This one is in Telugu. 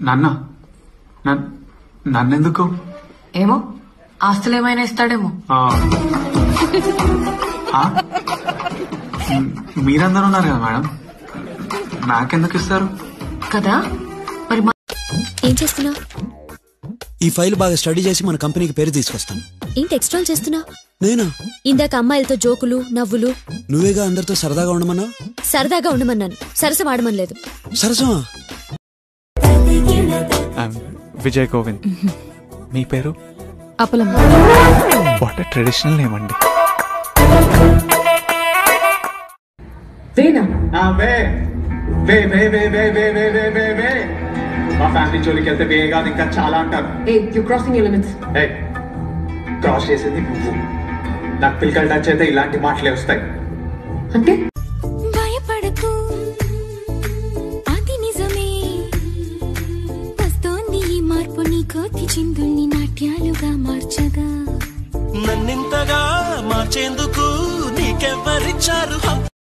నాన్న నన్- నన్నెందుకు ఏమో ఆస్తులు ఏమైనా ఇస్తాడేమో ఆ. ఆ? మ్, మీరందరూ ఉన్నారు కదా మేడం నాకెందుకు ఇస్తారు కదా మరి మా- ఏం చేస్తున్నావు ఈ ఫైల్ బాగా స్టడీ చేసి మన కంపెనీకి పేరు తీసుకొస్తాను ఏంటి ఎక్స్ట్రా చేస్తున్నావు నేనా ఇందాక అమ్మాయిలతో జోకులు నవ్వులు నువ్వేగా అందరితో సరదాగా ఉండమన్నా సరదాగా ఉండమన్నాను సరస వాడమనలేదు సరసమా విజయ్ గోవింద్ మీ పేరు అప్పలం వాట్ ట్రెడిషనల్ నేమ్ అండి వేనా వే వే వే వే వే వే వే వే వే వే మా ఫ్యామిలీ జోలికి వెళ్తే వే కాదు ఇంకా చాలా అంటారు ఏ యు క్రాసింగ్ యూర్ లిమిట్స్ ఏ క్రాస్ చేసేది నువ్వు నాకు పిల్లకలు టచ్ అయితే ఇలాంటి మాటలే వస్తాయి అంటే భయపడకు అది నిజమే వస్తోంది ఈ మార్పు నీ కోతి చిందుల్ని నాట్యాలుగా మార్చగా నన్నింతగా మార్చేందుకు నీకెవ్వరిచ్చారు హక్కు